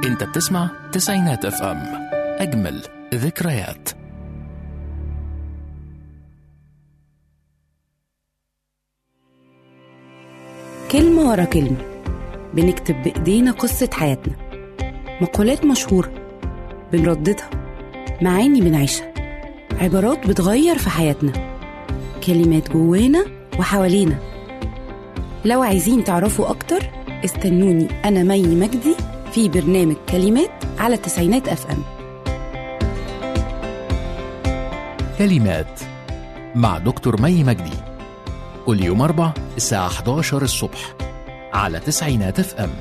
انت بتسمع تسعينات اف ام اجمل ذكريات كلمة ورا كلمة بنكتب بإيدينا قصة حياتنا مقولات مشهورة بنرددها معاني بنعيشها عبارات بتغير في حياتنا كلمات جوانا وحوالينا لو عايزين تعرفوا أكتر استنوني أنا مي مجدي في برنامج كلمات على التسعينات أف أم كلمات مع دكتور مي مجدي كل يوم أربع الساعة 11 الصبح على تسعينات اف ام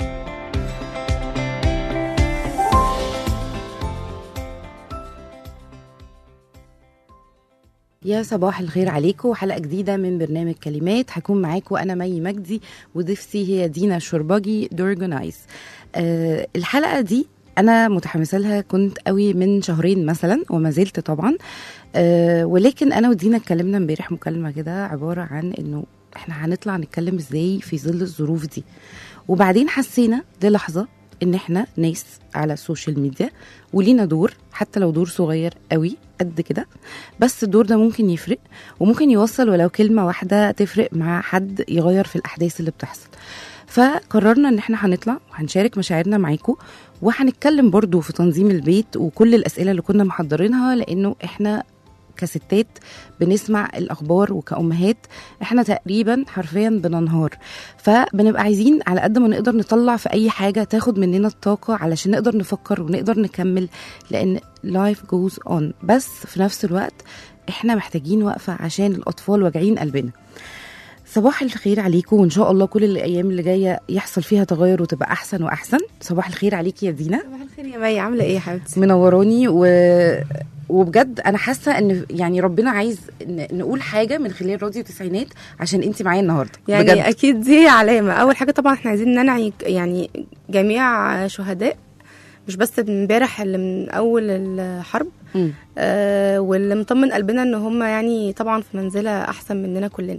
يا صباح الخير عليكم حلقة جديدة من برنامج كلمات هكون معاكم أنا مي مجدي وضيفتي هي دينا الشرباجي دورجونايز أه الحلقة دي أنا متحمسة لها كنت قوي من شهرين مثلا وما زلت طبعا أه ولكن أنا ودينا اتكلمنا امبارح مكالمة كده عبارة عن إنه إحنا هنطلع نتكلم إزاي في ظل الظروف دي وبعدين حسينا للحظة ان احنا ناس على السوشيال ميديا ولينا دور حتى لو دور صغير قوي قد كده بس الدور ده ممكن يفرق وممكن يوصل ولو كلمة واحدة تفرق مع حد يغير في الأحداث اللي بتحصل فقررنا ان احنا هنطلع وهنشارك مشاعرنا معاكم وهنتكلم برضو في تنظيم البيت وكل الأسئلة اللي كنا محضرينها لأنه احنا كستات بنسمع الاخبار وكامهات احنا تقريبا حرفيا بننهار فبنبقى عايزين على قد ما نقدر نطلع في اي حاجه تاخد مننا الطاقه علشان نقدر نفكر ونقدر نكمل لان life goes on بس في نفس الوقت احنا محتاجين وقفه عشان الاطفال واجعين قلبنا صباح الخير عليكم وان شاء الله كل الايام اللي جايه يحصل فيها تغير وتبقى احسن واحسن صباح الخير عليكي يا دينا صباح الخير يا مي عامله ايه يا حبيبتي منوراني و... وبجد انا حاسه ان يعني ربنا عايز ن- نقول حاجه من خلال راديو تسعينات عشان انت معايا النهارده يعني بجد. اكيد دي علامه اول حاجه طبعا احنا عايزين ننعي ك- يعني جميع شهداء مش بس من امبارح اللي من اول الحرب مم. آه واللي مطمن قلبنا ان هم يعني طبعا في منزله احسن مننا كلنا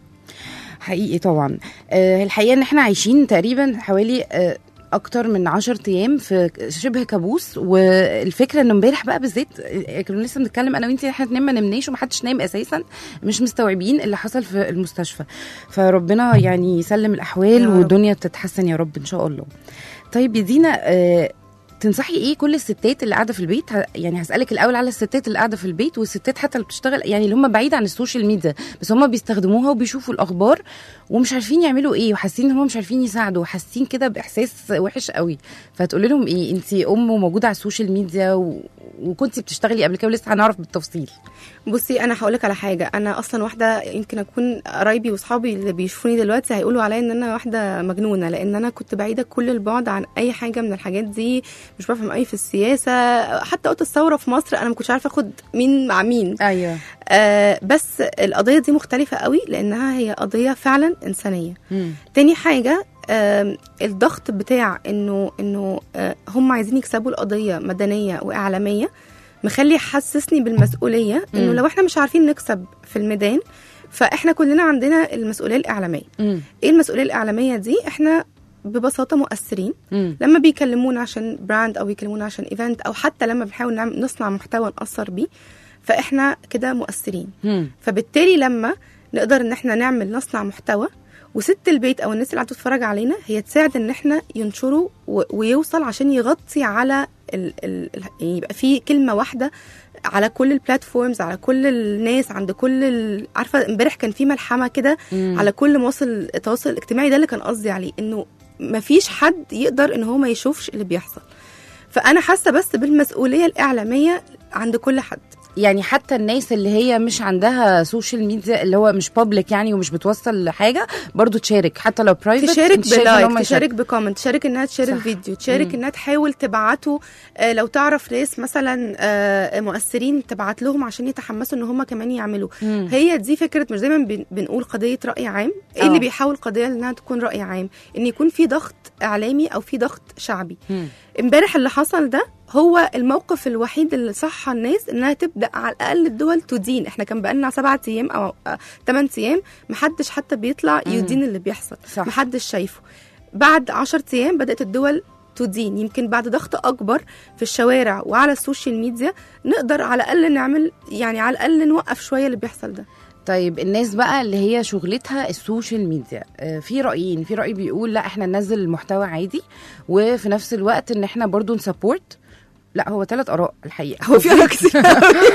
حقيقي طبعا آه الحقيقه ان احنا عايشين تقريبا حوالي آه اكتر من 10 ايام في شبه كابوس والفكره انه امبارح بقى بالذات آه، كنا لسه بنتكلم انا وانتي احنا اتنين ما نمناش ومحدش نايم اساسا مش مستوعبين اللي حصل في المستشفى فربنا يعني يسلم الاحوال يا رب. والدنيا تتحسن يا رب ان شاء الله طيب يا دينا آه تنصحي ايه كل الستات اللي قاعده في البيت ه- يعني هسالك الاول على الستات اللي قاعده في البيت والستات حتى اللي بتشتغل يعني اللي هم بعيد عن السوشيال ميديا بس هم بيستخدموها وبيشوفوا الاخبار ومش عارفين يعملوا ايه وحاسين ان هم مش عارفين يساعدوا وحاسين كده باحساس وحش قوي فتقولي لهم ايه انت ام وموجوده على السوشيال ميديا و... وكنت بتشتغلي قبل كده ولسه هنعرف بالتفصيل بصي انا هقول لك على حاجه انا اصلا واحده يمكن اكون قرايبي واصحابي اللي بيشوفوني دلوقتي هيقولوا عليا ان انا واحده مجنونه لان انا كنت بعيده كل البعد عن اي حاجه من الحاجات دي مش بفهم اي في السياسه حتى وقت الثوره في مصر انا ما كنتش عارفه اخد مين مع مين ايوه آه بس القضيه دي مختلفه قوي لانها هي قضيه فعلا انسانيه تاني حاجه آم، الضغط بتاع انه انه آه، هم عايزين يكسبوا القضيه مدنيه واعلاميه مخلي يحسسني بالمسؤوليه انه مم. لو احنا مش عارفين نكسب في الميدان فاحنا كلنا عندنا المسؤوليه الاعلاميه مم. ايه المسؤوليه الاعلاميه دي احنا ببساطه مؤثرين مم. لما بيكلمونا عشان براند او بيكلمونا عشان ايفنت او حتى لما بنحاول نعمل نصنع محتوى ناثر بيه فاحنا كده مؤثرين مم. فبالتالي لما نقدر ان احنا نعمل نصنع محتوى وست البيت او الناس اللي قاعده تتفرج علينا هي تساعد ان احنا ينشروا و- ويوصل عشان يغطي على ال ال ال- يعني يبقى في كلمه واحده على كل البلاتفورمز على كل الناس عند كل ال- عارفه امبارح كان في ملحمه كده مم. على كل مواصل التواصل الاجتماعي ده اللي كان قصدي عليه انه مفيش حد يقدر ان هو ما يشوفش اللي بيحصل فانا حاسه بس بالمسؤوليه الاعلاميه عند كل حد يعني حتى الناس اللي هي مش عندها سوشيال ميديا اللي هو مش بابليك يعني ومش بتوصل لحاجه برضو تشارك حتى لو برايفت تشارك انت شايفة إن هم بلايك يشاركوا. تشارك بكومنت تشارك انها تشير صح. الفيديو تشارك مم. انها تحاول تبعته آه، لو تعرف ناس مثلا آه، مؤثرين تبعت لهم عشان يتحمسوا ان هم كمان يعملوا مم. هي دي فكره مش دايما بن- بنقول قضيه راي عام ايه آه. اللي بيحاول قضيه انها تكون راي عام ان يكون في ضغط اعلامي او في ضغط شعبي مم. امبارح اللي حصل ده هو الموقف الوحيد اللي صح الناس انها تبدا على الاقل الدول تدين احنا كان بقالنا سبعة ايام او ثمان ايام محدش حتى بيطلع مم. يدين اللي بيحصل صح. محدش شايفه بعد عشر ايام بدات الدول تدين يمكن بعد ضغط اكبر في الشوارع وعلى السوشيال ميديا نقدر على الاقل نعمل يعني على الاقل نوقف شويه اللي بيحصل ده طيب الناس بقى اللي هي شغلتها السوشيال ميديا آه، في رايين في راي بيقول لا احنا ننزل المحتوى عادي وفي نفس الوقت ان احنا برضو نسبورت لا هو ثلاث اراء الحقيقه هو في آراء كتير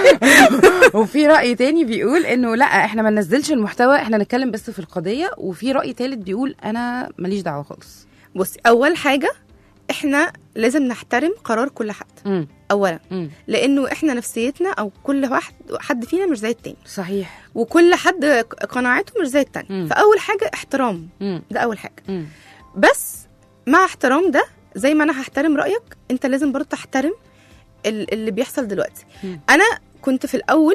وفي راي تاني بيقول انه لا احنا ما ننزلش المحتوى احنا نتكلم بس في القضيه وفي راي تالت بيقول انا ماليش دعوه خالص بصي اول حاجه احنا لازم نحترم قرار كل حد امم اولا امم لانه احنا نفسيتنا او كل واحد حد فينا مش زي التاني صحيح وكل حد قناعاته مش زي التاني مم. فاول حاجه احترام امم ده اول حاجه امم بس مع احترام ده زي ما انا هحترم رايك انت لازم برضه تحترم ال- اللي بيحصل دلوقتي مم. انا كنت في الاول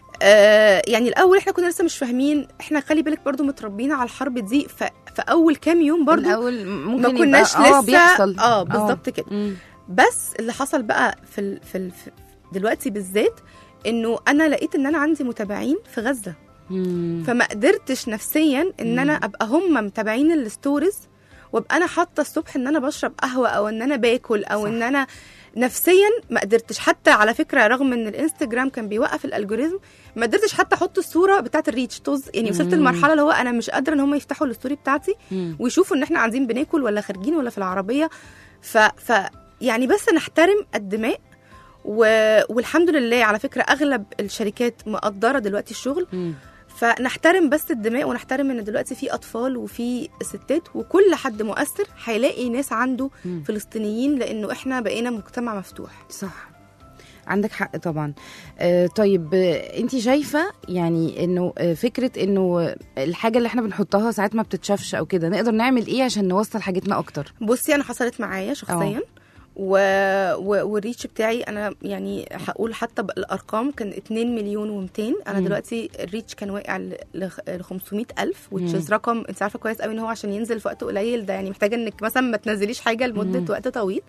آه يعني الاول احنا كنا لسه مش فاهمين احنا خلي بالك برضه متربيين على الحرب دي ف- في اول كام يوم برضه الاول ممكن ما كناش يبقى اه لسه بيحصل اه بالظبط كده مم. بس اللي حصل بقى في ال في, ال في دلوقتي بالذات انه انا لقيت ان انا عندي متابعين في غزه مم. فما قدرتش نفسيا ان انا ابقى هم متابعين الستوريز وابقى انا حاطه الصبح ان انا بشرب قهوه او ان انا باكل او صح. ان انا نفسيا ما قدرتش حتى على فكره رغم ان الانستجرام كان بيوقف الالجوريزم ما قدرتش حتى احط الصوره بتاعه الريتش طز يعني وصلت مم. المرحله اللي هو انا مش قادره ان هم يفتحوا الستوري بتاعتي مم. ويشوفوا ان احنا قاعدين بناكل ولا خارجين ولا في العربيه ف, ف يعني بس نحترم الدماء و... والحمد لله على فكره اغلب الشركات مقدره دلوقتي الشغل مم. فنحترم بس الدماء ونحترم ان دلوقتي في اطفال وفي ستات وكل حد مؤثر هيلاقي ناس عنده مم. فلسطينيين لانه احنا بقينا مجتمع مفتوح صح عندك حق طبعا آه طيب انت شايفه يعني انه آه، فكره انه الحاجه اللي احنا بنحطها ساعات ما بتتشافش او كده نقدر نعمل ايه عشان نوصل حاجتنا اكتر بصي انا حصلت معايا شخصيا و... و... والريتش بتاعي انا يعني هقول حتى بالارقام كان 2 مليون و200 انا مم. دلوقتي الريتش كان واقع ل ل 500 الف مم. which is رقم انت عارفه كويس قوي ان هو عشان ينزل في وقت قليل ده يعني محتاجه انك مثلا ما تنزليش حاجه لمده مم. وقت طويل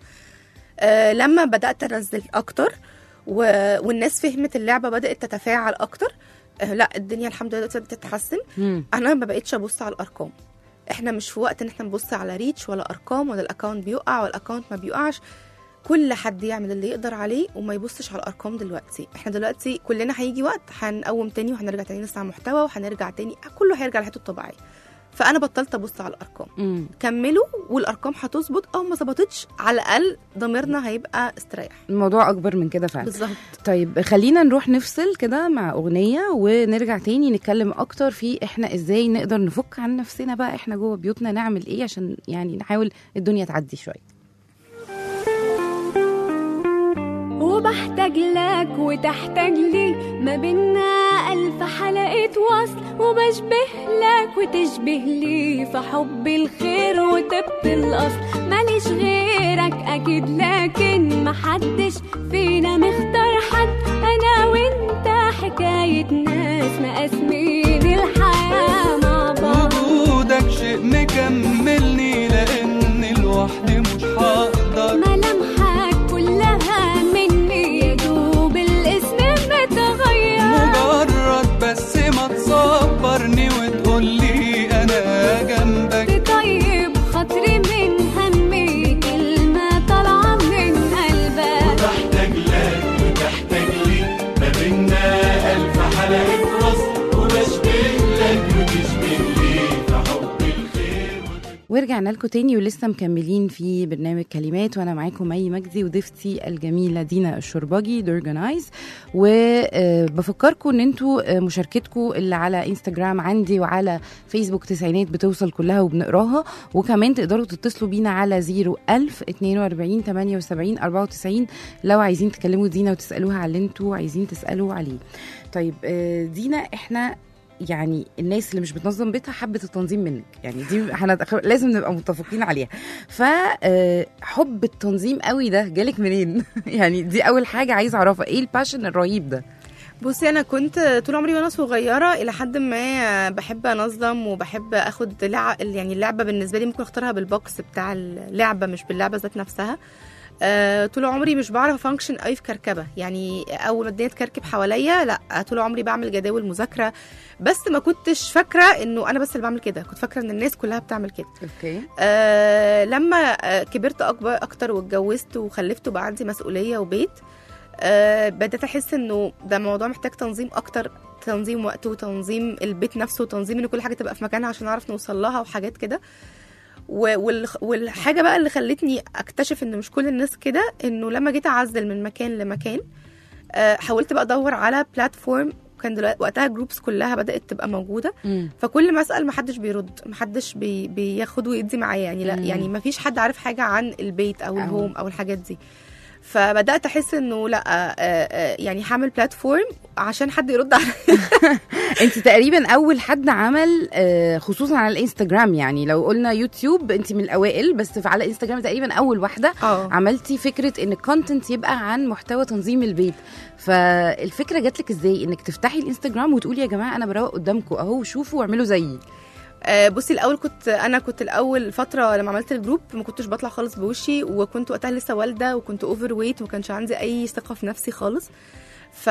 آه لما بدات انزل اكتر و... والناس فهمت اللعبه بدات تتفاعل اكتر آه لا الدنيا الحمد لله دلوقتي بتتحسن مم. انا ما بقتش ابص على الارقام احنا مش في وقت ان احنا نبص على ريتش ولا ارقام ولا الاكونت بيقع ولا الاكونت ما بيقعش كل حد يعمل اللي يقدر عليه وما يبصش على الارقام دلوقتي احنا دلوقتي كلنا هيجي وقت هنقوم تاني وهنرجع تاني نصنع محتوى وهنرجع تاني كله هيرجع لحياته الطبيعيه فانا بطلت ابص على الارقام مم. كملوا والارقام هتظبط او ما ظبطتش على الاقل ضميرنا هيبقى استريح الموضوع اكبر من كده فعلا بالظبط طيب خلينا نروح نفصل كده مع اغنيه ونرجع تاني نتكلم اكتر في احنا ازاي نقدر نفك عن نفسنا بقى احنا جوه بيوتنا نعمل ايه عشان يعني نحاول الدنيا تعدي شويه وبحتاج لك وتحتاج لي ما بينا ألف حلقة وصل وبشبه لك وتشبه لي في حب الخير وطب الأصل ماليش غيرك أكيد لكن محدش فينا مختار حد أنا وأنت حكاية ناس مقاسمين الحياة مع بعض وجودك شيء مكملني لان لوحدي مش هقدر ملامحك كلها مني يا دوب الاسم متغير مجرد بس ما تصبرني وتقولي انا جنبك تطيب خاطري من همي كلمة طالعة من قلبك بحتاج لك وتحتاج لي ما بينا ألف حلقة وصل وبشبه لك وتشبه لي في حب الخير ورجعنا لكم تاني ولسه مكملين في برنامج كلمات وانا معاكم مي مجدي وضيفتي الجميله دينا الشربجي دورجنايز وبفكركم ان انتوا آه، مشاركتكم اللي على انستجرام عندي وعلى فيسبوك تسعينات بتوصل كلها وبنقراها وكمان تقدروا تتصلوا بينا على 01000 42 78 94 لو عايزين تكلموا دينا وتسالوها على اللي انتوا عايزين تسالوا عليه طيب آه، دينا احنا يعني الناس اللي مش بتنظم بيتها حبت التنظيم منك يعني دي هنت... لازم نبقى متفقين عليها فحب التنظيم قوي ده جالك منين يعني دي اول حاجه عايزه اعرفها ايه الباشن الرهيب ده بصي انا كنت طول عمري وانا صغيره الى حد ما بحب انظم وبحب اخد لع... يعني اللعبه بالنسبه لي ممكن اختارها بالبوكس بتاع اللعبه مش باللعبه ذات نفسها آه طول عمري مش بعرف فانكشن قوي في كركبه يعني اول ما الدنيا تكركب حواليا لا طول عمري بعمل جداول مذاكره بس ما كنتش فاكره انه انا بس اللي بعمل كده كنت فاكره ان الناس كلها بتعمل كده اوكي آه لما آه كبرت اكبر اكتر واتجوزت وخلفت وبقى عندي مسؤوليه وبيت آه بدات احس انه ده موضوع محتاج تنظيم اكتر تنظيم وقت وتنظيم البيت نفسه وتنظيم ان كل حاجه تبقى في مكانها عشان نعرف نوصل لها وحاجات كده و- وال- والحاجه بقى اللي خلتني اكتشف ان مش كل الناس كده انه لما جيت اعزل من مكان لمكان آه، حاولت بقى ادور على بلاتفورم كان دلوقتي وقتها جروبس كلها بدات تبقى موجوده مم. فكل ما اسال محدش بيرد محدش بي بياخد ويدي معايا يعني لا مم. يعني ما فيش حد عارف حاجه عن البيت او أو. الهوم او الحاجات دي فبدات احس انه لا آه، آه، يعني هعمل بلاتفورم عشان حد يرد عليا انت تقريبا اول حد عمل آه، خصوصا على الانستجرام يعني لو قلنا يوتيوب انت من الاوائل بس في- على انستجرام تقريبا اول واحده اه عملتي فكره ان الكونتنت يبقى عن محتوى تنظيم البيت فالفكره جات لك ازاي انك تفتحي الانستجرام وتقولي يا جماعه انا بروق قدامكم اهو شوفوا واعملوا زيي آه، بصي الاول كنت انا كنت الاول فتره لما عملت الجروب ما كنتش بطلع خالص بوشي وكنت وقتها لسه والده وكنت اوفر ويت وما كانش عندي اي ثقه في نفسي خالص ف...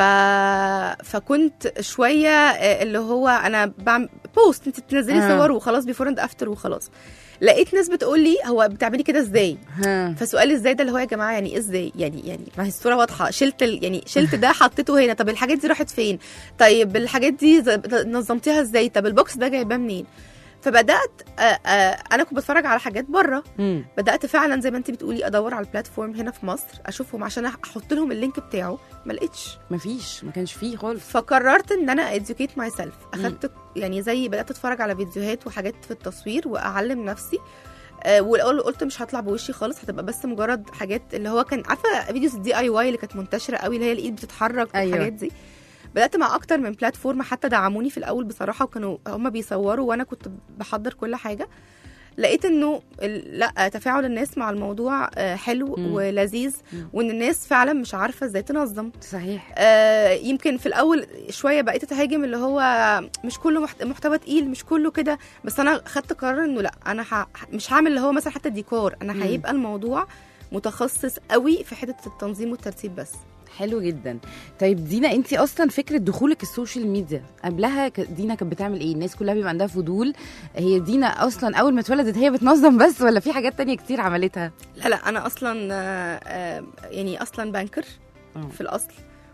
فكنت شويه آه، اللي هو انا بعمل بوست انت بتنزلي آه. صور وخلاص بيفور اند افتر وخلاص لقيت ناس بتقول لي هو بتعملي كده ازاي ها فسؤال ازاي ده اللي هو يا جماعه يعني إيه ازاي يعني يعني ما هي الصوره واضحه شلت ال... يعني شلت ده حطيته هنا طب الحاجات دي راحت فين طيب الحاجات دي ز- نظمتيها ازاي طب البوكس ده جايباه منين فبدات آه، آه، انا كنت بتفرج على حاجات بره مم. بدات فعلا زي ما انت بتقولي ادور على البلاتفورم هنا في مصر اشوفهم عشان احط لهم اللينك بتاعه ما لقيتش مفيش ما كانش فيه خالص فقررت ان انا educate ماي سيلف اخدت يعني زي بدات اتفرج على فيديوهات وحاجات في التصوير واعلم نفسي آه، والاول قلت مش هطلع بوشي خالص هتبقى بس مجرد حاجات اللي هو كان عارفه فيديوز الدي اي واي اللي كانت منتشره قوي اللي هي الايد بتتحرك أيوة. والحاجات دي بدات مع اكتر من بلاتفورم حتى دعموني في الاول بصراحه وكانوا هم بيصوروا وانا كنت بحضر كل حاجه لقيت انه ال- لا تفاعل الناس مع الموضوع آه، حلو مم. ولذيذ مم. وان الناس فعلا مش عارفه ازاي تنظم صحيح آه، يمكن في الاول شويه بقيت اتهاجم اللي هو مش كله محت- محتوى تقيل مش كله كده بس انا خدت قرار انه لا انا ح... مش هعمل اللي هو مثلا حتى ديكور انا مم. هيبقى الموضوع متخصص قوي في حته التنظيم والترتيب بس حلو جدا طيب دينا انت اصلا فكره دخولك السوشيال ميديا قبلها ك- دينا كانت بتعمل ايه الناس كلها بيبقى عندها فضول هي دينا اصلا اول ما اتولدت هي بتنظم بس ولا في حاجات تانية كتير عملتها لا لا انا اصلا آه، آه، يعني اصلا بانكر آه. في الاصل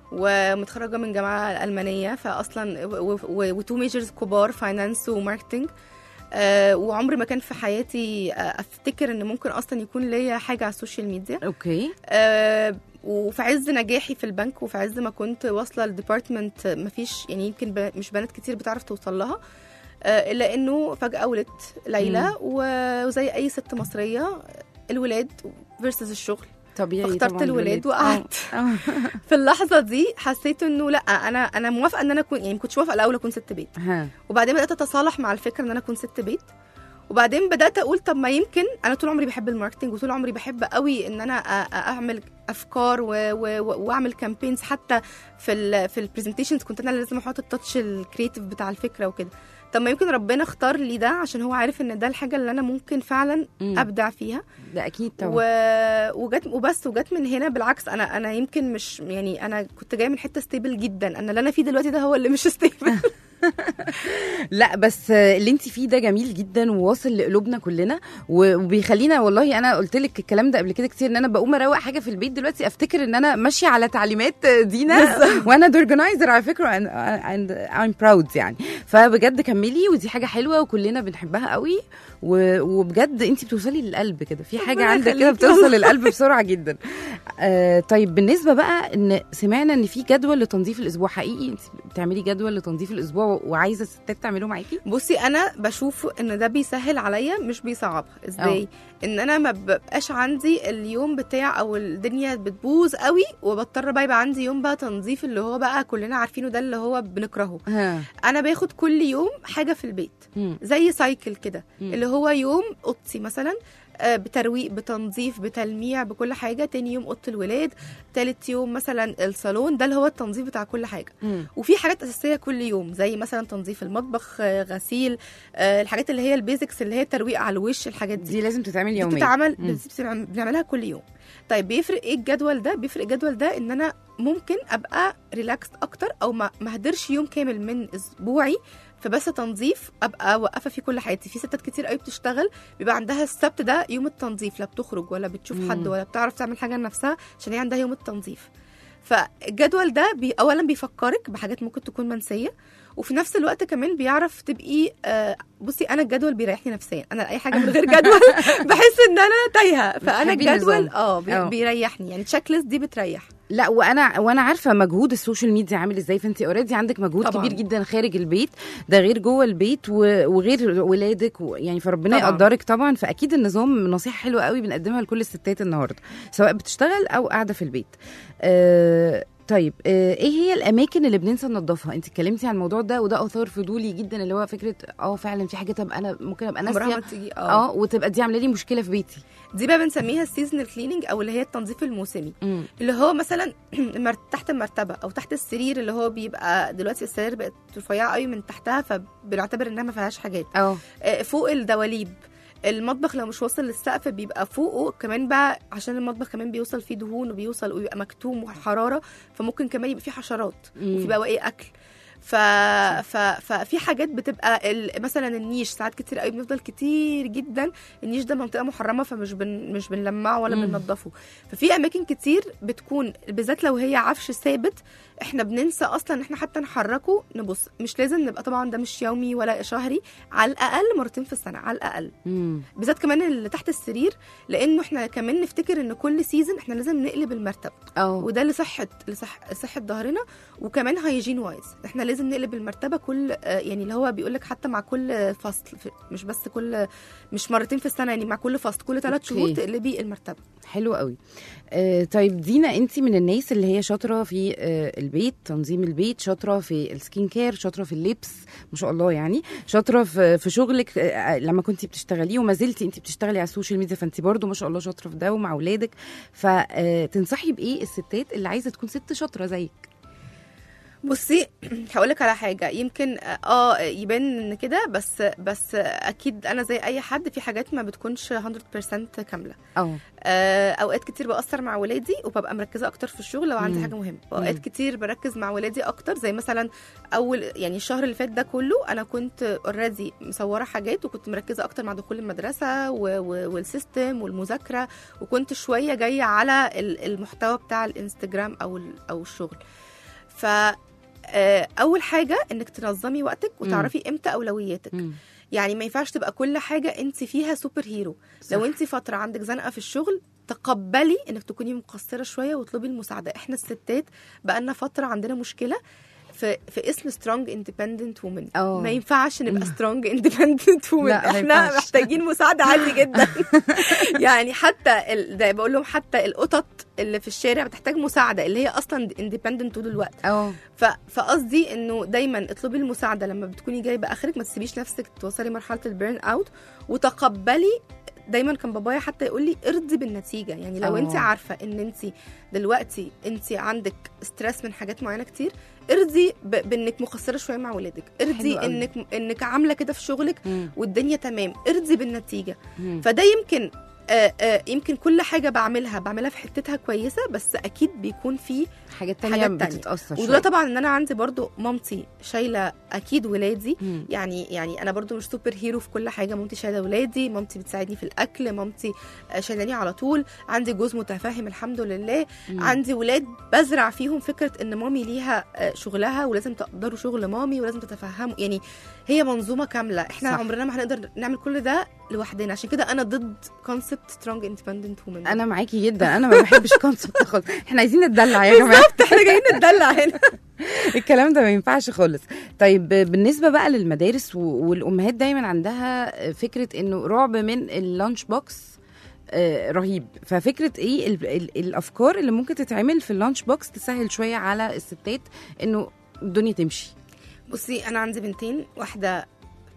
ومتخرجه من جامعه المانيه فاصلا وتو ميجرز كبار فاينانس وماركتنج آه، وعمري ما كان في حياتي آه، افتكر ان ممكن اصلا يكون ليا حاجه على السوشيال ميديا اوكي آه، وفي عز نجاحي في البنك وفي عز ما كنت واصله لديبارتمنت مفيش يعني يمكن ب- مش بنات كتير بتعرف توصل لها آه، الا انه فجاه ولدت ليلى و- وزي اي ست مصريه الولاد فيرسز الشغل طبيعي فاخترت طبعاً الولاد آه. وقعدت آه. في اللحظه دي حسيت انه لا انا انا موافقه ان انا اكون يعني ما كنتش موافقه الاول اكون ست بيت ها وبعدين بدات اتصالح مع الفكره ان انا اكون ست بيت وبعدين بدات اقول طب ما يمكن انا طول عمري بحب الماركتنج وطول عمري بحب قوي ان انا أ- أ- اعمل افكار و- و- و- واعمل كامبينز حتى في ال في البرزنتيشنز كنت انا اللي لازم احط التاتش الكريتيف بتاع الفكره وكده طب ما يمكن ربنا اختار لي ده عشان هو عارف ان ده الحاجه اللي انا ممكن فعلا مم. ابدع فيها ده اكيد طبعا و... وجت وبس وجت من هنا بالعكس انا انا يمكن مش يعني انا كنت جايه من حته ستيبل جدا انا اللي انا فيه دلوقتي ده هو اللي مش ستيبل لا بس اللي انت فيه ده جميل جدا وواصل لقلوبنا كلنا و- وبيخلينا والله انا قلت لك الكلام ده قبل كده كتير ان انا بقوم اروق حاجه في البيت دلوقتي افتكر ان انا ماشيه على تعليمات دينا وانا اورجنايزر على فكره اند ايم براود يعني فبجد كملي ودي حاجه حلوه وكلنا بنحبها قوي و- وبجد انت بتوصلي للقلب كده في حاجه ربنا عندك كده يخليكي بتوصل للقلب بسرعه جدا آه طيب بالنسبه بقى ان سمعنا ان في جدول لتنظيف الاسبوع حقيقي انت بتعملي جدول لتنظيف الاسبوع وعايزه الستات تعملوا معاكي بصي انا بشوف ان ده بيسهل عليا مش بيصعبها ازاي ان انا ما ببقاش عندي اليوم بتاع او الدنيا بتبوظ قوي وبضطر بقى يبقى عندي يوم بقى تنظيف اللي هو بقى كلنا عارفينه ده اللي هو بنكرهه ها انا باخد كل يوم حاجه في البيت مم. زي سايكل كده مم. اللي هو يوم اوضتي مثلا آه، بترويق بتنظيف بتلميع بكل حاجه تاني يوم اوضه الولاد تالت يوم مثلا الصالون ده اللي هو التنظيف بتاع كل حاجه مم. وفي حاجات اساسيه كل يوم زي مثلا تنظيف المطبخ آه، غسيل آه، الحاجات اللي هي البيزكس اللي هي ترويق على الوش الحاجات دي دي لازم تتعمل دي يوميا بتتعمل مم. بتتعمل- بنعملها كل يوم طيب بيفرق ايه الجدول ده بيفرق الجدول ده ان انا ممكن ابقى ريلاكس اكتر او ما ما اهدرش يوم كامل من اسبوعي فبس تنظيف ابقى واقفه فيه كل حياتي في ستات كتير قوي بتشتغل بيبقى عندها السبت ده يوم التنظيف لا بتخرج ولا بتشوف مم. حد ولا بتعرف تعمل حاجه لنفسها عشان هي عندها يوم التنظيف فالجدول ده بي اولا بيفكرك بحاجات ممكن تكون منسيه وفي نفس الوقت كمان بيعرف تبقي آه، بصي انا الجدول بيريحني نفسيا انا اي حاجه من غير جدول بحس ان انا تايهه فانا بتحبي الجدول النظام. اه بي- آه. بيريحني يعني تشيك ليست دي بتريح لا وانا وانا عارفه مجهود السوشيال ميديا عامل ازاي فانت اوريدي عندك مجهود طبعاً. كبير جدا خارج البيت ده غير جوه البيت و- وغير ولادك و- يعني فربنا طبعاً. يقدرك طبعا فاكيد النظام نصيحه حلوه قوي بنقدمها لكل الستات النهارده سواء بتشتغل او قاعده في البيت آه طيب آه ايه هي الاماكن اللي بننسى ننضفها انت اتكلمتي عن الموضوع ده وده اثار فضولي جدا اللي هو فكره اه فعلا في حاجات ابقى انا ممكن ابقى عمرها ما ناسيه تيجي اه وتبقى دي عامله لي مشكله في بيتي دي بقى بنسميها السيزونال كليننج او اللي هي التنظيف الموسمي مم. اللي هو مثلا مر- تحت المرتبه او تحت السرير اللي هو بيبقى دلوقتي السرير بقت رفيعه قوي من تحتها فبنعتبر انها ما فيهاش حاجات اه آه، فوق الدواليب المطبخ لو مش واصل للسقف بيبقى فوقه كمان بقى عشان المطبخ كمان بيوصل فيه دهون وبيوصل ويبقى مكتوم وحراره فممكن كمان يبقى فيه حشرات مم. وفي بواقي اكل ف... ف... ففي حاجات بتبقى ال... مثلا النيش ساعات كتير قوي بنفضل كتير جدا النيش ده منطقه محرمه فمش بن... مش بنلمعه ولا مم. بننضفه ففي اماكن كتير بتكون بالذات لو هي عفش ثابت احنا بننسى اصلا ان احنا حتى نحركه نبص مش لازم نبقى طبعا ده مش يومي ولا شهري على الاقل مرتين في السنه على الاقل مم. بالذات كمان اللي تحت السرير لانه احنا كمان نفتكر ان كل سيزون احنا لازم نقلب المرتبه اه وده لصحه لصح صحه ظهرنا وكمان هايجين وايز احنا لازم نقلب المرتبه كل آه، يعني اللي هو بيقول لك حتى مع كل فصل في- مش بس كل مش مرتين في السنه يعني مع كل فصل كل ثلاث أوكي. شهور تقلبي المرتبه حلو قوي آه طيب دينا انت من الناس اللي هي شاطره في آه البيت تنظيم البيت شاطره في السكين كير شاطره في اللبس ما شاء الله يعني شاطره في, في شغلك آه لما كنت بتشتغليه وما زلتي انت بتشتغلي على السوشيال ميديا فانت برضو ما شاء الله شاطره في ده ومع اولادك فتنصحي بايه الستات اللي عايزه تكون ست شاطره زيك بصي هقول لك على حاجه يمكن اه يبان ان كده بس بس اكيد انا زي اي حد في حاجات ما بتكونش 100% كامله اه آه، اوقات كتير بقصر مع ولادي وببقى مركزه اكتر في الشغل لو عندي مم. حاجه مهمه واوقات مم. كتير بركز مع ولادي اكتر زي مثلا اول يعني الشهر اللي فات ده كله انا كنت اوريدي مصوره حاجات وكنت مركزه اكتر مع دخول المدرسه و- و- والسيستم والمذاكره وكنت شويه جايه على ال- المحتوى بتاع الانستجرام او ال- او الشغل ف آه، اول حاجه انك تنظمي وقتك وتعرفي امتى اولوياتك مم. يعني ما ينفعش تبقى كل حاجه انت فيها سوبر هيرو صح. لو انت فتره عندك زنقه في الشغل تقبلي انك تكوني مقصره شويه واطلبي المساعده احنا الستات بقالنا فتره عندنا مشكله في في اسم سترونج اندبندنت وومن اه. ما ينفعش نبقى سترونج اندبندنت وومن لا، ما احنا ينفعش. محتاجين مساعده عادي جدا يعني حتى ال... ده بقول لهم حتى القطط اللي في الشارع بتحتاج مساعده اللي هي اصلا اندبندنت طول الوقت اه ف... فقصدي انه دايما اطلبي المساعده لما بتكوني جايبه اخرك ما تسيبيش نفسك توصلي مرحله البيرن اوت وتقبلي دايما كان بابايا حتى يقول لي ارضي بالنتيجه يعني لو آه. انت عارفه ان انت دلوقتي انت عندك ستريس من حاجات معينه كتير ارضي ب... بانك مقصره شويه مع ولادك ارضي حلو قوي. انك انك عامله كده في شغلك مم. والدنيا تمام ارضي بالنتيجه مم. فده يمكن آه آه يمكن كل حاجه بعملها بعملها في حتتها كويسه بس اكيد بيكون في حاجات تانية حاجات تانية. بتتأثر وده شوية طبعا ان انا عندي برضو مامتي شايله اكيد ولادي مم. يعني يعني انا برضو مش سوبر هيرو في كل حاجه مامتي شايله ولادي مامتي بتساعدني في الاكل مامتي آه، شايلاني على طول عندي جوز متفاهم الحمد لله مم. عندي ولاد بزرع فيهم فكره ان مامي ليها آه، شغلها ولازم تقدروا شغل مامي ولازم تتفهموا يعني هي منظومه كامله احنا صح. صح. عمرنا ما هنقدر نعمل كل ده لوحدنا عشان كده انا ضد كونسبت سترونج اندبندنت وومن انا معاكي جدا انا ما بحبش كونسبت خالص احنا عايزين نتدلع يا جماعه احنا جايين نتدلع هنا الكلام ده ما ينفعش خالص طيب بالنسبه بقى للمدارس و- والامهات دايما عندها فكره انه رعب من اللانش بوكس آه، رهيب ففكره ايه ال ال الافكار اللي ممكن تتعمل في اللانش بوكس تسهل شويه على الستات انه الدنيا تمشي بصي انا عندي بنتين واحده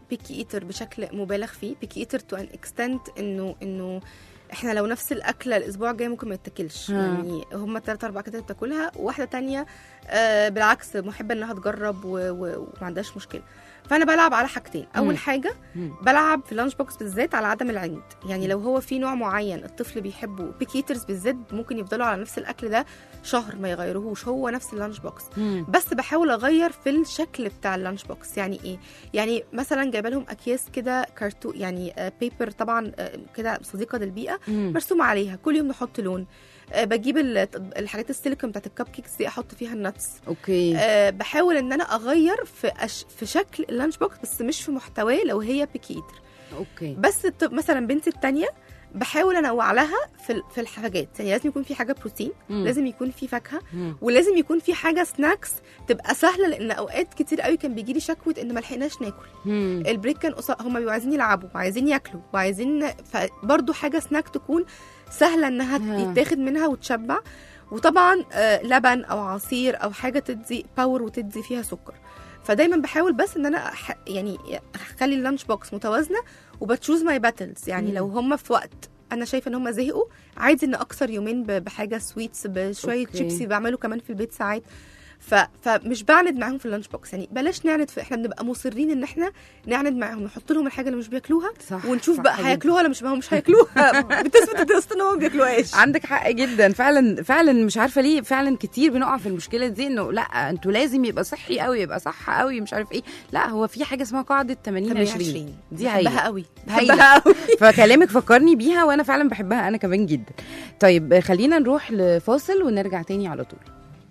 بيكي ايتر بشكل مبالغ فيه بيكي ايتر تو ان اكستنت انه انه احنا لو نفس الاكله الاسبوع الجاي ممكن ما يتاكلش ها. يعني هم ثلاث اربع كده بتاكلها وواحده تانية آه بالعكس محبه انها تجرب و- و- وما عندهاش مشكله فانا بلعب على حاجتين مم. اول حاجه مم. بلعب في اللانش بوكس بالذات على عدم العند يعني لو هو في نوع معين الطفل بيحبه بيكيترز بالذات ممكن يفضلوا على نفس الاكل ده شهر ما يغيروهوش هو نفس اللانش بوكس مم. بس بحاول اغير في الشكل بتاع اللانش بوكس يعني ايه يعني مثلا جايبه لهم اكياس كده كارتو يعني آه، بيبر طبعا آه، كده صديقه للبيئه مم. مرسوم عليها كل يوم نحط لون آه، بجيب ال- الحاجات السيليكون بتاعت الكب كيكس دي احط فيها النتس اوكي أه بحاول ان انا اغير في أش... في شكل اللانش بوكس بس مش في محتواه لو هي بيكي ايتر اوكي بس الط- مثلا بنتي التانية بحاول انوع لها في ال- في الحاجات يعني لازم يكون في حاجه بروتين مم. لازم يكون في فاكهه مم. ولازم يكون في حاجه سناكس تبقى سهله لان اوقات كتير قوي كان بيجي لي شكوى ان ما لحقناش ناكل مم. البريك كان قصير هم بيبقوا عايزين يلعبوا وعايزين ياكلوا وعايزين فبرضه حاجه سناك تكون سهله انها آه. يتاخد منها وتشبع وطبعا آه، لبن او عصير او حاجه تدي باور وتدي فيها سكر فدايما بحاول بس ان انا أح- يعني اخلي اللانش بوكس متوازنه وبتشوز ماي باتلز يعني مم. لو هم في وقت انا شايفه ان هم زهقوا عادي ان اكسر يومين ب- بحاجه سويتس بشويه أوكي. شيبسي بعمله كمان في البيت ساعات ف... فمش بعند معاهم في اللانش بوكس يعني بلاش نعند في احنا بنبقى مصرين ان احنا نعند معاهم نحط لهم الحاجه اللي مش بياكلوها صح ونشوف صح بقى جداً. هياكلوها ولا مش ما هم مش هياكلوها بتثبت الدراسه ان هم ما بياكلوهاش عندك حق جدا فعلا فعلا مش عارفه ليه فعلا كتير بنقع في المشكله دي انه لا انتوا لازم يبقى صحي قوي يبقى صح قوي مش عارف ايه لا هو في حاجه اسمها قاعده 80 20 دي بحبها هي قوي هايلة. بحبها قوي فكلامك فكرني بيها وانا فعلا بحبها انا كمان جدا طيب خلينا نروح لفاصل ونرجع تاني على طول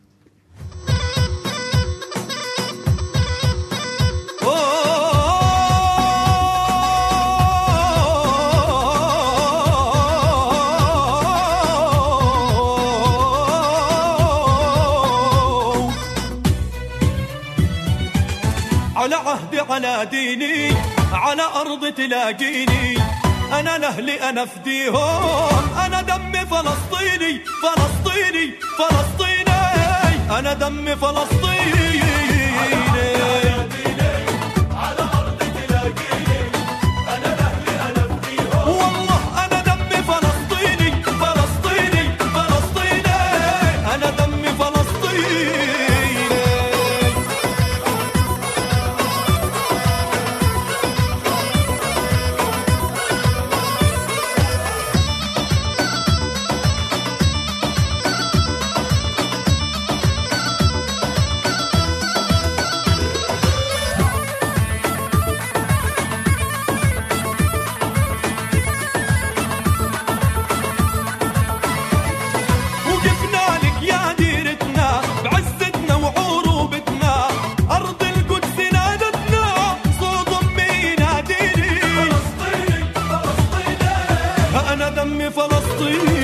على عهدي على ديني على أرض تلاقيني أنا لأهلي أنا فديهم أنا دمي فلسطيني فلسطيني فلسطيني أنا دمي فلسطيني والله أنا دمي فلسطيني فلسطيني فلسطيني أنا دمي فلسطيني وقفنا لك يا ديرتنا بعزتنا وعروبتنا أرض القدس نادتنا صوت أمي يناديني فلسطيني فلسطيني أنا دمي فلسطيني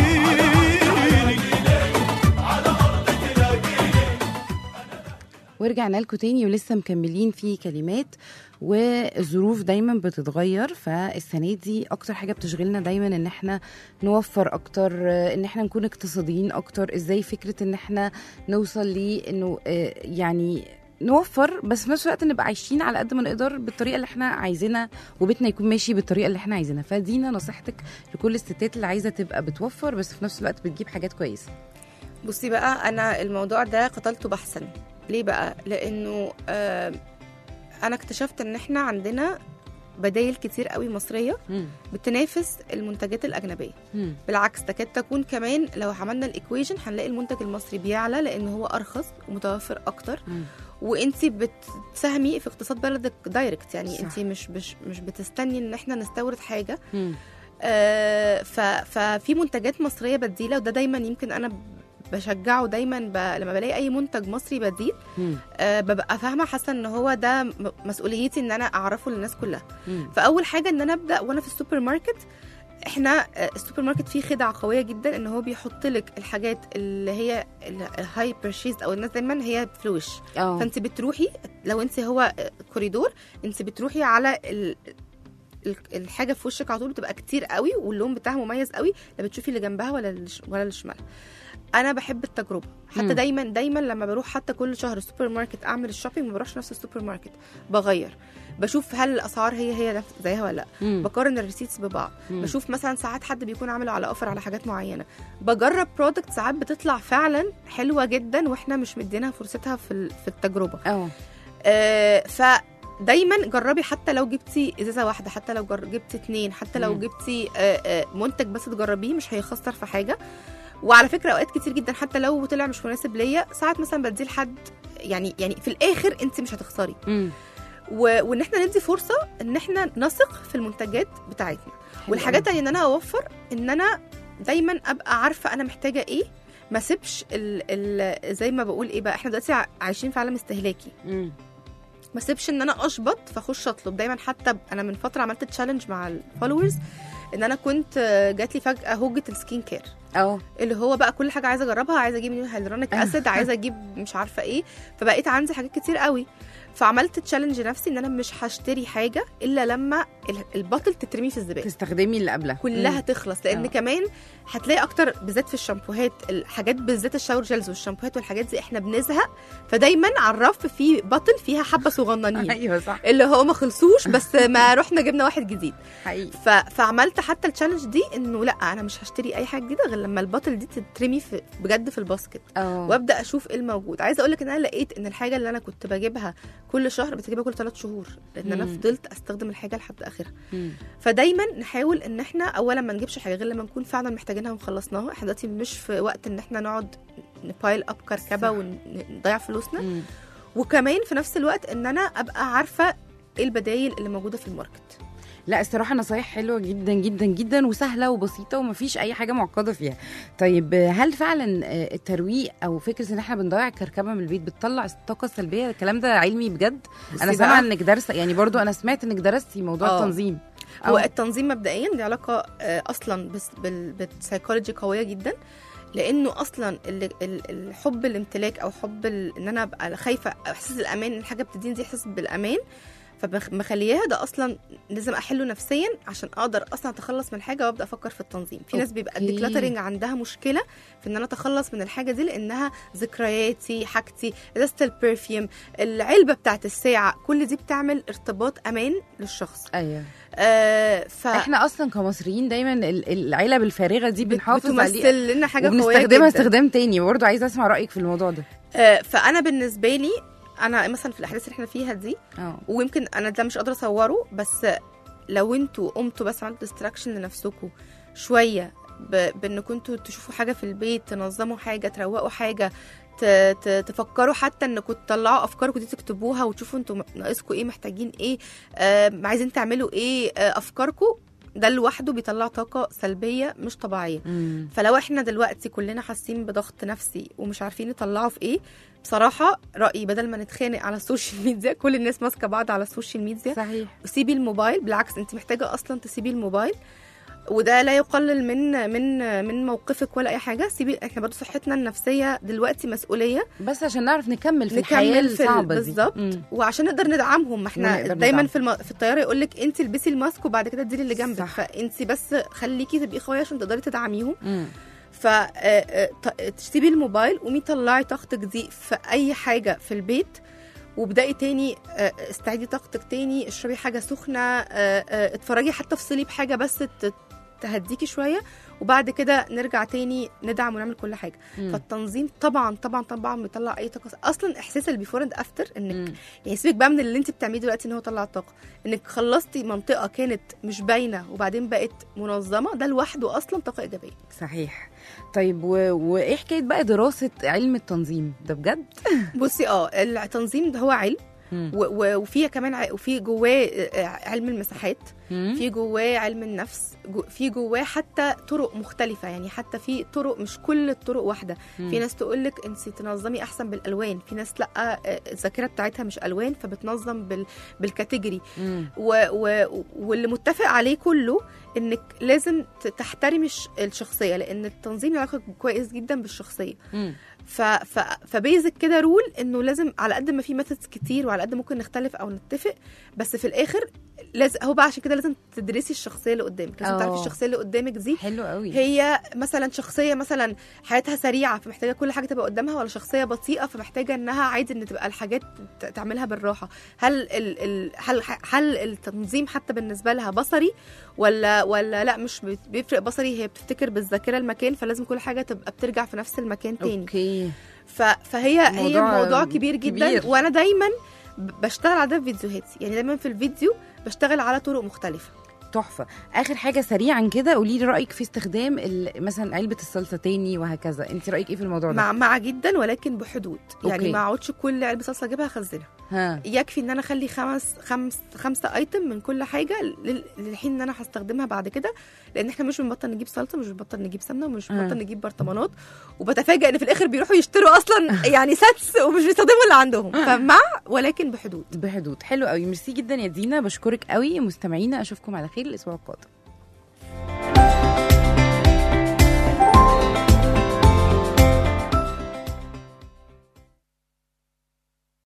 ورجعنا لكم تاني ولسه مكملين في كلمات والظروف دايما بتتغير فالسنه دي اكتر حاجه بتشغلنا دايما ان احنا نوفر اكتر آه، ان احنا نكون اقتصاديين اكتر ازاي فكره ان احنا نوصل لانه آه، يعني نوفر بس في نفس الوقت نبقى عايشين على قد ما نقدر بالطريقه اللي احنا عايزينها وبيتنا يكون ماشي بالطريقه اللي احنا عايزينها فدينا نصيحتك لكل الستات اللي عايزه تبقى بتوفر بس في نفس الوقت بتجيب حاجات كويسه بصي بقى انا الموضوع ده قتلته بحثا ليه بقى لانه آه انا اكتشفت ان احنا عندنا بدايل كتير قوي مصريه مم. بتنافس المنتجات الاجنبيه مم. بالعكس تكاد تكون كمان لو عملنا الايكويشن هنلاقي المنتج المصري بيعلى لان هو ارخص ومتوفر اكتر مم. وانت بتساهمي في اقتصاد بلدك دايركت يعني صح. انت مش مش مش بتستني ان احنا نستورد حاجه مم. آه، ف- ففي منتجات مصريه بديله وده دايما يمكن انا بشجعه دايما ب... لما بلاقي اي منتج مصري بديل مم. أه ببقى فاهمه حاسه ان هو ده م- مسؤوليتي ان انا اعرفه للناس كلها مم. فاول حاجه ان انا ابدا وانا في السوبر ماركت احنا آه، السوبر ماركت فيه خدعه قويه جدا ان هو بيحط لك الحاجات اللي هي الهاي برشيز او الناس دايما هي فلوش اه فانت بتروحي لو انت هو كوريدور انت بتروحي على ال... ال- الحاجه في وشك على طول بتبقى كتير قوي واللون بتاعها مميز قوي لا بتشوفي اللي جنبها ولا اللي ش- ولا اللي شمالها انا بحب التجربه حتى مم. دايما دايما لما بروح حتى كل شهر السوبر ماركت اعمل الشوبينج ما بروحش نفس السوبر ماركت بغير بشوف هل الاسعار هي هي نفس زيها ولا لا مم. بقارن الريسيتس ببعض مم. بشوف مثلا ساعات حد بيكون عامل على اوفر على حاجات معينه بجرب برودكت ساعات بتطلع فعلا حلوه جدا واحنا مش مدينها فرصتها في ال- في التجربه اه آه فدايما جربي حتى لو جبتي ازازه واحده حتى لو جر... جبتي اتنين حتى لو مم. جبتي آه آه منتج بس تجربيه مش هيخسر في حاجه وعلى فكره اوقات كتير جدا حتى لو طلع مش مناسب ليا ساعات مثلا بديه لحد يعني يعني في الاخر انت مش هتخسري مم. و... وان احنا ندي فرصه ان احنا نثق في المنتجات بتاعتنا والحاجه التانية ان انا اوفر ان انا دايما ابقى عارفه انا محتاجه ايه ما سيبش ال... ال... زي ما بقول ايه بقى احنا دلوقتي ع- عايشين في عالم استهلاكي مم. ما سيبش ان انا اشبط فاخش اطلب دايما حتى ب- انا من فتره عملت تشالنج مع الفولورز ان انا كنت آه، جات لي فجاه هوجه السكين كير اه اللي هو بقى كل حاجه عايزه اجربها عايزه اجيب نيو هيلورونيك اسيد عايزه اجيب مش عارفه ايه فبقيت عندي حاجات كتير قوي فعملت تشالنج نفسي ان انا مش هشتري حاجه الا لما ال- البطل تترمي في الزباله تستخدمي اللي قبلها كلها مم. تخلص لان آه. كمان هتلاقي اكتر بالذات في الشامبوهات الحاجات بالذات الشاور جيلز والشامبوهات والحاجات دي احنا بنزهق فدايما على الرف في بطل فيها حبه صغننين ايوه صح اللي هو ما خلصوش بس ما رحنا جبنا واحد جديد حقيقي ف... فعملت حتى التشالنج دي انه لا انا مش هشتري اي حاجه جديده غير لما البطل دي تترمي في بجد في الباسكت اه وابدا اشوف ايه الموجود عايزه اقول لك ان انا لقيت ان الحاجه اللي انا كنت بجيبها كل شهر بتجيبها كل ثلاث شهور لان انا مم. فضلت استخدم الحاجه لحد اخرها مم. فدايما نحاول ان احنا اولا ما نجيبش حاجه غير لما نكون فعلا محتاجينها وخلصناها احنا دلوقتي مش في وقت ان احنا نقعد نبايل اب كركبه صح. ونضيع فلوسنا مم. وكمان في نفس الوقت ان انا ابقى عارفه ايه البدايل اللي موجوده في الماركت لا الصراحه نصايح حلوه جدا جدا جدا وسهله وبسيطه ومفيش اي حاجه معقده فيها طيب هل فعلا آه، الترويق او فكره ان احنا بنضيع الكركبه من البيت بتطلع الطاقه السلبيه الكلام ده علمي بجد انا بصي سامعه بقى، انك دارسه يعني برضو انا سمعت انك درستي موضوع آه. التنظيم هو أو- التنظيم مبدئيا دي علاقه آه، اصلا بس بال- بالسايكولوجي قويه جدا لانه اصلا ال- ال- الحب الامتلاك او حب ال- ان انا ابقى خايفه احساس الامان الحاجه بتديني دي احساس بالامان فمخلياها ده اصلا لازم احله نفسيا عشان اقدر اصلا اتخلص من الحاجه وابدا افكر في التنظيم في ناس بيبقى أوكي. الديكلاترنج عندها مشكله في ان انا اتخلص من الحاجه دي لانها ذكرياتي حاجتي ازازه البرفيوم العلبه بتاعت الساعه كل دي بتعمل ارتباط امان للشخص ايوه آه ف احنا اصلا كمصريين دايما ال- العلب الفارغه دي بنحافظ عليها بتمثل لنا حاجه قويه وبنستخدمها جدا استخدام تاني برضو عايزه اسمع رايك في الموضوع ده آه فانا بالنسبه لي انا مثلا في الاحداث اللي احنا فيها دي اه ويمكن انا ده مش قادره اصوره بس لو انتوا قمتوا بس عملتوا ديستراكشن لنفسكم شويه ب- بان كنتوا تشوفوا حاجه في البيت تنظموا حاجه تروقوا حاجه ت- ت- تفكروا حتى انكم تطلعوا افكاركم دي تكتبوها وتشوفوا انتوا ناقصكم ايه محتاجين ايه آه عايزين تعملوا ايه آه افكاركم ده لوحده بيطلع طاقه سلبيه مش طبيعيه مم. فلو احنا دلوقتي كلنا حاسين بضغط نفسي ومش عارفين نطلعه في ايه بصراحه رايي بدل ما نتخانق على السوشيال ميديا كل الناس ماسكه بعض على السوشيال ميديا صحيح وسيبي الموبايل بالعكس انت محتاجه اصلا تسيبي الموبايل وده لا يقلل من من من موقفك ولا اي حاجه سيبي احنا برضه صحتنا النفسيه دلوقتي مسؤوليه بس عشان نعرف نكمل في نكمل الحياه في ال- الصعبه دي بالظبط. مم. وعشان نقدر ندعمهم ما احنا ونقدر دايما ندعم. في الم... في الطياره يقول لك انت البسي الماسك وبعد كده اديلي اللي جنبك صح. فانت بس خليكي تبقي قويه عشان تقدري تدعميهم مم. فتسيبي الموبايل قومي طلعي طاقتك دي في اي حاجه في البيت وابدأي تاني آه، استعيدي طاقتك تاني اشربي حاجه سخنه آه، آه، اتفرجي حتى افصلي بحاجه بس ت- تهديكي شويه وبعد كده نرجع تاني ندعم ونعمل كل حاجه مم. فالتنظيم طبعا طبعا طبعا بيطلع اي طاقه اصلا احساس البيفور اند افتر انك مم. يعني سيبك بقى من اللي انت بتعمليه دلوقتي ان هو طلع الطاقه انك خلصتي منطقه كانت مش باينه وبعدين بقت منظمه ده لوحده اصلا طاقه ايجابيه صحيح طيب و... وايه حكايه بقى دراسه علم التنظيم ده بجد بصي اه التنظيم ده هو علم مم. و- و- وفي كمان ع- وفي جواه آه، علم المساحات مم. في جواه علم النفس جو- في جواه حتى طرق مختلفه يعني حتى في طرق مش كل الطرق واحده مم. في ناس تقول لك انت تنظمي احسن بالالوان في ناس لا آه، الذاكره بتاعتها مش الوان فبتنظم بال بالكاتيجوري مم. و و واللي متفق عليه كله انك لازم ت- تحترمي الش- الشخصيه لان التنظيم له علاقه كويس جدا بالشخصيه مم. ف ف فبيزك كده رول انه لازم على قد ما في ميثودز كتير وعلى قد ممكن نختلف او نتفق بس في الاخر لازم هو بقى عشان كده لازم تدرسي الشخصيه اللي قدامك لازم اه. تعرفي الشخصيه اللي قدامك دي حلو قوي هي مثلا شخصيه مثلا حياتها سريعه فمحتاجه كل حاجه تبقى قدامها ولا شخصيه بطيئه فمحتاجه انها عادي ان تبقى الحاجات ت- تعملها بالراحه هل ال ال هل هل التنظيم حتى بالنسبه لها بصري ولا ولا لا مش بي- بيفرق بصري هي بتفتكر بالذاكره المكان فلازم كل حاجه تبقى بترجع في نفس المكان تاني اوكي ف... فهي هي موضوع موضوع كبير جدا كبير. وانا دايما ب- بشتغل على ده في فيديوهاتي يعني دايما في الفيديو بشتغل على طرق مختلفه تحفه اخر حاجه سريعا كده قولي لي رايك في استخدام ال- مثلا علبه الصلصه تاني وهكذا انت رايك ايه في الموضوع ده مع مع جدا ولكن بحدود يعني أوكي. ما اقعدش كل علبه صلصه اجيبها اخزنها ها يكفي ان انا اخلي خمس خمس خمسه ايتم من كل حاجه لل- للحين ان انا هستخدمها بعد كده لان احنا مش بنبطل نجيب صلصه مش بنبطل نجيب سمنه ومش آه. بنبطل نجيب برطمانات وبتفاجئ ان في الاخر بيروحوا يشتروا اصلا يعني ساتس ومش بيستخدموا اللي عندهم فمع ولكن بحدود بحدود حلو قوي ميرسي جدا يا دينا بشكرك قوي مستمعينا اشوفكم على خير الاسبوع القادم